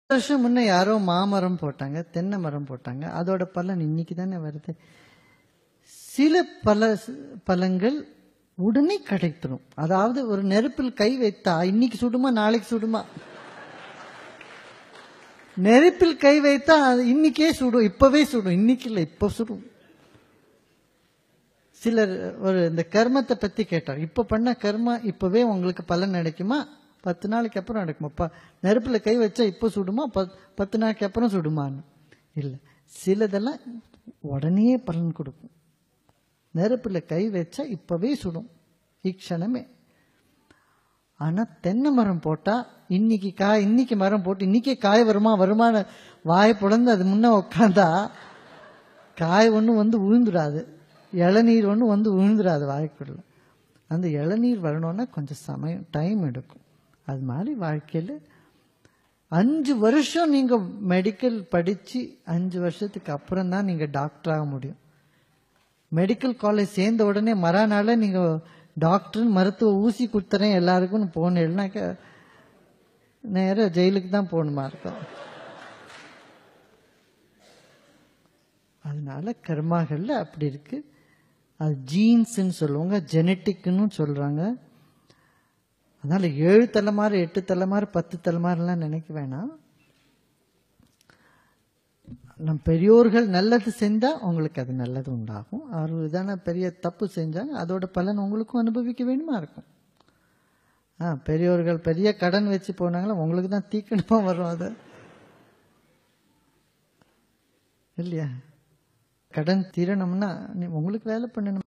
வருஷம் முன்ன யாரோ மாமரம் போட்டாங்க தென்னை மரம் போட்டாங்க அதோட பலன் இன்னைக்கு தானே வருது சில பல பலன்கள் உடனே கிடைத்துரும் அதாவது ஒரு நெருப்பில் கை வைத்தா இன்னைக்கு சுடுமா நாளைக்கு சுடுமா நெருப்பில் கை வைத்தா அது இன்னைக்கே சுடும் இப்பவே சுடும் இன்னைக்கு இல்லை இப்போ சுடும் சிலர் ஒரு இந்த கர்மத்தை பத்தி கேட்டார் இப்ப பண்ண கர்மா இப்பவே உங்களுக்கு பலன் கிடைக்குமா பத்து நாளைக்கு அப்புறம் நடக்குமா ப நெருப்புல கை வச்சா இப்போ சுடுமா பத் பத்து நாளைக்கு அப்புறம் சுடுமான்னு இல்லை சிலதெல்லாம் உடனே பலன் கொடுக்கும் நெருப்புல கை வச்சா இப்பவே சுடும் இக்ஷணமே ஆனா தென்னை மரம் போட்டா இன்னைக்கு காய் இன்னைக்கு மரம் போட்டு இன்னைக்கே காய் வருமா வருமான வாய் புலந்து அது முன்ன உட்காந்தா காய் ஒன்றும் வந்து விழுந்துடாது இளநீர் ஒன்றும் வந்து விழுந்துடாது வாய்க்குள்ள அந்த இளநீர் வரணும்னா கொஞ்சம் சமயம் டைம் எடுக்கும் அது மாதிரி வாழ்க்கையில் அஞ்சு வருஷம் நீங்கள் மெடிக்கல் படித்து அஞ்சு வருஷத்துக்கு அப்புறம் தான் நீங்கள் டாக்டர் ஆக முடியும் மெடிக்கல் காலேஜ் சேர்ந்த உடனே மறுநாள் நீங்கள் டாக்டர் மருத்துவ ஊசி கொடுத்துறேன் எல்லாருக்கும் போனேன்னாக்க நேராக ஜெயிலுக்கு தான் போகணுமா இருக்கும் அதனால கர்மாகள்ல அப்படி இருக்கு அது ஜீன்ஸ்ன்னு சொல்லுவாங்க ஜெனட்டிக்னு சொல்றாங்க அதனால ஏழு தலைமாறு எட்டு தலைமாறு பத்து தலைமாறுலாம் நினைக்க வேணாம் நம் பெரியோர்கள் நல்லது செஞ்சா உங்களுக்கு அது நல்லது உண்டாகும் அவர் இதான பெரிய தப்பு செஞ்சாங்க அதோட பலன் உங்களுக்கும் அனுபவிக்க வேணுமா இருக்கும் ஆ பெரியோர்கள் பெரிய கடன் வச்சு போனாங்களா உங்களுக்கு தான் தீக்கணமா வரும் அது இல்லையா கடன் தீரணும்னா நீ- உங்களுக்கு வேலை பண்ணணும்